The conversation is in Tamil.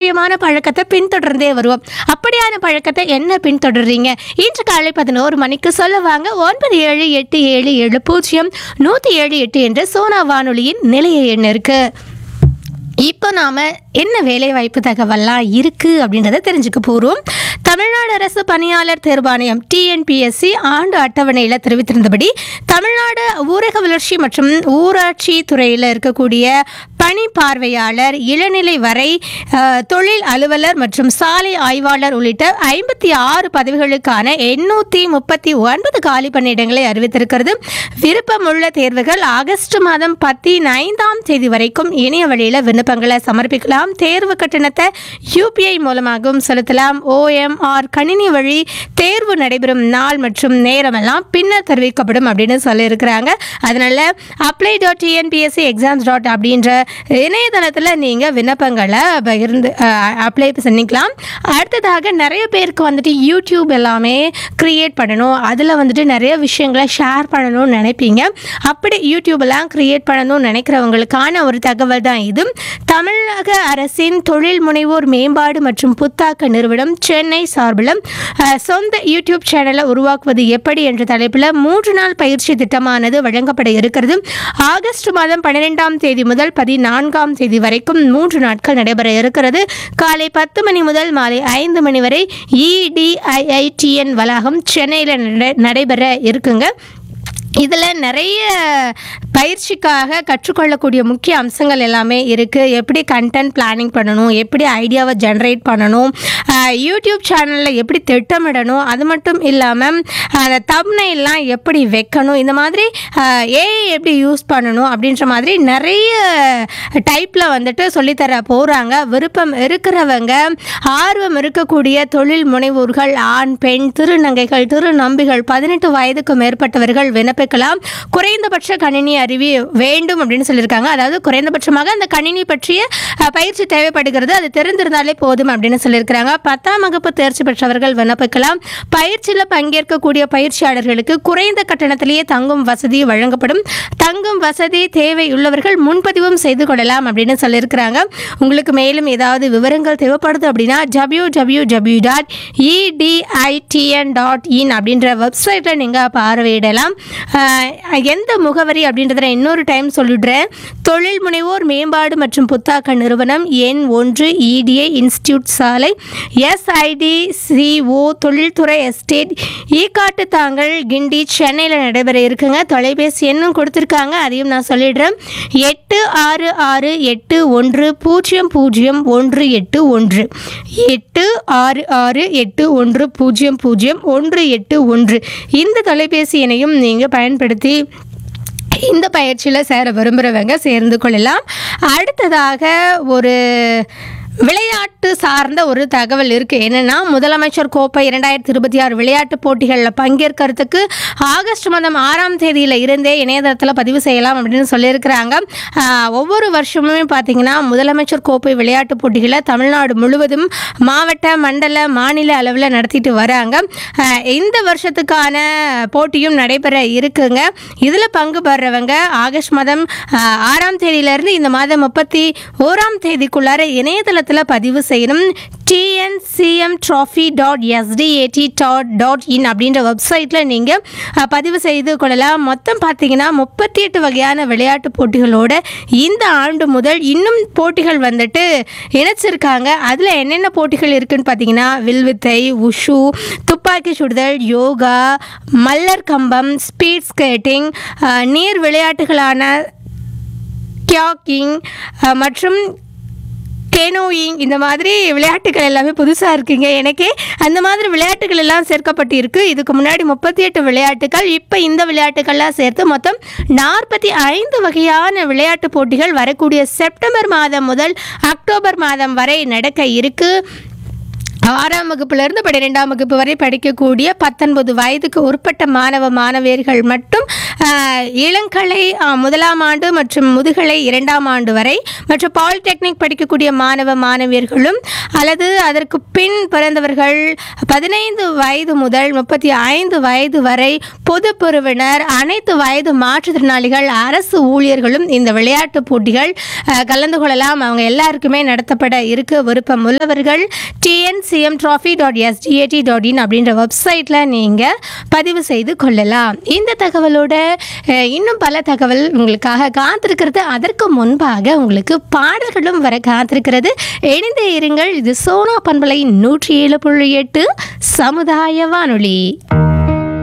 ஆரோக்கியமான பழக்கத்தை பின்தொடர்ந்தே வருவோம் அப்படியான பழக்கத்தை என்ன பின்தொடர்றீங்க இன்று காலை பதினோரு மணிக்கு சொல்ல வாங்க ஒன்பது ஏழு எட்டு ஏழு ஏழு பூஜ்ஜியம் நூற்றி ஏழு எட்டு என்ற சோனா வானொலியின் நிலைய எண் இருக்கு இப்போ நாம் என்ன வேலைவாய்ப்பு தகவல்லாம் இருக்குது அப்படின்றத தெரிஞ்சுக்க போகிறோம் தமிழ்நாடு அரசு பணியாளர் தேர்வாணையம் டிஎன்பிஎஸ்சி ஆண்டு அட்டவணையில் தெரிவித்திருந்தபடி தமிழ்நாடு ஊரக வளர்ச்சி மற்றும் ஊராட்சி துறையில் இருக்கக்கூடிய பணி பார்வையாளர் இளநிலை வரை அஹ், தொழில் அலுவலர் மற்றும் சாலை ஆய்வாளர் உள்ளிட்ட ஐம்பத்தி ஆறு பதவிகளுக்கான எண்ணூற்றி முப்பத்தி ஒன்பது காலி பணியிடங்களை அறிவித்திருக்கிறது விருப்பமுள்ள தேர்வுகள் ஆகஸ்ட் மாதம் பதினைந்தாம் தேதி வரைக்கும் இணைய வழியில் விண்ணப்பங்களை சமர்ப்பிக்கலாம் தேர்வு கட்டணத்தை யூபிஐ மூலமாகவும் செலுத்தலாம் ஓஎம்ஆர் கணினி வழி தேர்வு நடைபெறும் நாள் மற்றும் நேரமெல்லாம் பின்னர் தெரிவிக்கப்படும் அப்படின்னு சொல்லியிருக்கிறாங்க அதனால apply dot TNPSC exams dot அப்படின்ற இணையதளத்தில் நீங்கள் விண்ணப்பங்களை பகிர்ந்து அப்ளை பண்ணிக்கலாம் அடுத்ததாக நிறைய பேருக்கு வந்துட்டு யூடியூப் எல்லாமே க்ரியேட் பண்ணணும் அதில் வந்துட்டு நிறைய விஷயங்களை ஷேர் பண்ணணும்னு நினைப்பீங்க அப்படி யூடியூப் எல்லாம் க்ரியேட் பண்ணணும்னு நினைக்கிறவங்களுக்கான ஒரு தகவல் தான் இது தமிழக அரசின் தொழில் முனைவோர் மேம்பாடு மற்றும் புத்தாக்க நிறுவனம் சென்னை சார்பில் அஹ், சொந்த யூடியூப் சேனலை உருவாக்குவது எப்படி என்ற தலைப்பில் மூன்று நாள் பயிற்சி திட்டமானது வழங்கப்பட இருக்கிறது ஆகஸ்ட் மாதம் பன்னிரெண்டாம் தேதி முதல் பதினான்காம் தேதி வரைக்கும் மூன்று நாட்கள் நடைபெற இருக்கிறது காலை பத்து மணி முதல் மாலை ஐந்து மணி வரை இடிஐஐடிஎன் வளாகம் சென்னையில் நட- நடைபெற இருக்குங்க இதில் நிறைய பயிற்சிக்காக கற்றுக்கொள்ளக்கூடிய முக்கிய அம்சங்கள் எல்லாமே இருக்குது எப்படி கண்டென்ட் பிளானிங் பண்ணணும் எப்படி ஐடியாவை ஜென்ரேட் பண்ணணும் ஆஹ் யூடியூப் சேனலில் எப்படி திட்டமிடணும் அது மட்டும் இல்லாமல் அந்த தம்னைலாம் எப்படி வைக்கணும் இந்த மாதிரி ஏஐ எப்படி யூஸ் பண்ணணும் அப்படின்ற மாதிரி நிறைய டைப்பில் வந்துட்டு சொல்லித்தர போகிறாங்க விருப்பம் இருக்கிறவங்க ஆர்வம் இருக்கக்கூடிய தொழில் முனைவோர்கள் ஆண் பெண் திருநங்கைகள் திருநம்பிகள் பதினெட்டு வயதுக்கு மேற்பட்டவர்கள் விண்ணப்பிக்கலாம் குறைந்தபட்ச கணினி அறிவி வேண்டும் அப்படின்னு சொல்லியிருக்காங்க அதாவது குறைந்தபட்சமாக அந்த கணினி பற்றிய அஹ், பயிற்சி தேவைப்படுகிறது அது தெரிந்திருந்தாலே போதும் அப்படின்னு சொல்லியிருக்கிறாங்க பத்தாம் வகுப்பு தேர்ச்சி பெற்றவர்கள் விண்ணப்பிக்கலாம் பயிற்சியில் பங்கேற்கக்கூடிய பயிற்சியாளர்களுக்கு குறைந்த கட்டணத்திலேயே தங்கும் வசதி வழங்கப்படும் தங்கும் வசதி தேவை உள்ளவர்கள் முன்பதிவும் செய்து கொள்ளலாம் அப்படின்னு சொல்லியிருக்கிறாங்க உங்களுக்கு மேலும் ஏதாவது விவரங்கள் தேவைப்படுது அப்படின்னா W W W dot EDITN dot in அப்படின்ற வெப்சைட்டில் நீங்கள் பார்வையிடலாம் ஆஹ் எந்த முகவரி அப்படின்றத நான் இன்னொரு டைம் சொல்லிடுறேன் தொழில் முனைவோர் மேம்பாடு மற்றும் புத்தாக்க நிறுவனம் எண் ஒன்று இடிஐ இன்ஸ்டியூட் சாலை எஸ்ஐடி சிஓ தொழில்துறை எஸ்டேட் ஈக்காட்டு தாங்கல் கிண்டி சென்னையில் நடைபெற இருக்குங்க தொலைபேசி எண்ணும் கொடுத்துருக்காங்க அதையும் நான் சொல்லிடுறேன் எட்டு ஆறு ஆறு எட்டு ஒன்று பூஜ்ஜியம் பூஜ்ஜியம் ஒன்று எட்டு ஒன்று எட்டு ஆறு ஆறு எட்டு ஒன்று பூஜ்ஜியம் பூஜ்ஜியம் ஒன்று எட்டு ஒன்று இந்த தொலைபேசி எண்ணையும் நீங்கள் பயன்படுத்தி இந்த பயிற்சியில் சேர விரும்புகிறவங்க சேர்ந்து கொள்ளலாம் அடுத்ததாக ஒரு விளையாட்டு சார்ந்த ஒரு தகவல் இருக்குது என்னென்னா முதலமைச்சர் கோப்பை இரண்டாயிரத்தி இருபத்தி ஆறு விளையாட்டுப் போட்டிகளில் பங்கேற்கிறதுக்கு ஆகஸ்ட் மாதம் ஆறாம் தேதியில் இருந்தே இணையதளத்தில் பதிவு செய்யலாம் அப்படின்னு சொல்லியிருக்கிறாங்க ஆஹ், ஒவ்வொரு வருஷமுமே பார்த்தீங்கன்னா முதலமைச்சர் கோப்பை விளையாட்டுப் போட்டிகளை தமிழ்நாடு முழுவதும் மாவட்ட மண்டல மாநில அளவில் நடத்திட்டு வராங்க ஆஹ், இந்த வருஷத்துக்கான போட்டியும் நடைபெற இருக்குங்க இதில் பங்கு பெறவங்க ஆகஸ்ட் மாதம் ஆஹ், ஆறாம் தேதியிலிருந்து இந்த மாதம் முப்பத்தி ஓராம் தேதிக்குள்ளார இணையதளத்தில் பதிவு செய்யணும் TNCM trophy dot SDAT dot dot in அப்படின்ற வெப்சைட்டில் நீங்கள் பதிவு செய்து கொள்ளலாம் மொத்தம் பார்த்தீங்கன்னா முப்பத்தி எட்டு வகையான விளையாட்டு போட்டிகளோட இந்த ஆண்டு முதல் இன்னும் போட்டிகள் வந்துட்டு இணைச்சிருக்காங்க அதில் என்னென்ன போட்டிகள் இருக்குன்னு பார்த்தீங்கன்னா வில்வித்தை உஷு துப்பாக்கி சுடுதல் யோகா மல்லர் கம்பம் ஸ்பீட் ஸ்கேட்டிங் நீர் விளையாட்டுகளான கியாக்கிங் மற்றும் கேனோயிங் இந்த மாதிரி விளையாட்டுகள் எல்லாமே புதுசாக இருக்குங்க எனக்கே அந்த மாதிரி விளையாட்டுகள் எல்லாம் சேர்க்கப்பட்டு இருக்கு இதுக்கு முன்னாடி முப்பத்தி எட்டு விளையாட்டுகள் இப்போ இந்த விளையாட்டுகள்லாம் சேர்த்து மொத்தம் நாற்பத்தி ஐந்து வகையான விளையாட்டு போட்டிகள் வரக்கூடிய செப்டம்பர் மாதம் முதல் அக்டோபர் மாதம் வரை நடக்க இருக்கு ஆறாம் வகுப்பிலிருந்து பன்னிரெண்டாம் வகுப்பு வரை படிக்கக்கூடிய பத்தொன்பது வயதுக்கு உட்பட்ட மாணவ மாணவியர்கள் மட்டும் ஆஹ், இளங்கலை ஆஹ், முதலாம் ஆண்டு மற்றும் முதுகலை இரண்டாம் ஆண்டு வரை மற்றும் பாலிடெக்னிக் படிக்கக்கூடிய மாணவ மாணவியர்களும் அல்லது அதற்கு பின் பிறந்தவர்கள் பதினைந்து வயது முதல் முப்பத்தி ஐந்து வயது வரை பொது பிரிவினர் அனைத்து வயது மாற்றுத்திறனாளிகள் அரசு ஊழியர்களும் இந்த விளையாட்டுப் போட்டிகள் அஹ், கலந்து கொள்ளலாம் அவங்க எல்லாருக்குமே நடத்தப்பட இருக்க விருப்பம் உள்ளவர்கள் TNCM trophy dot SDAT dot in அப்படின்ற வெப்சைட்டில் நீங்கள் பதிவு செய்து கொள்ளலாம் இந்த தகவலோட அஹ், இன்னும் பல தகவல் உங்களுக்காக காத்திருக்கிறது அதற்கு முன்பாக உங்களுக்கு பாடல்களும் வர காத்திருக்கிறது இணைந்தே இருங்கள் இது சோனா பண்பலை நூற்றி ஏழு புள்ளி எட்டு சமுதாய வானொலி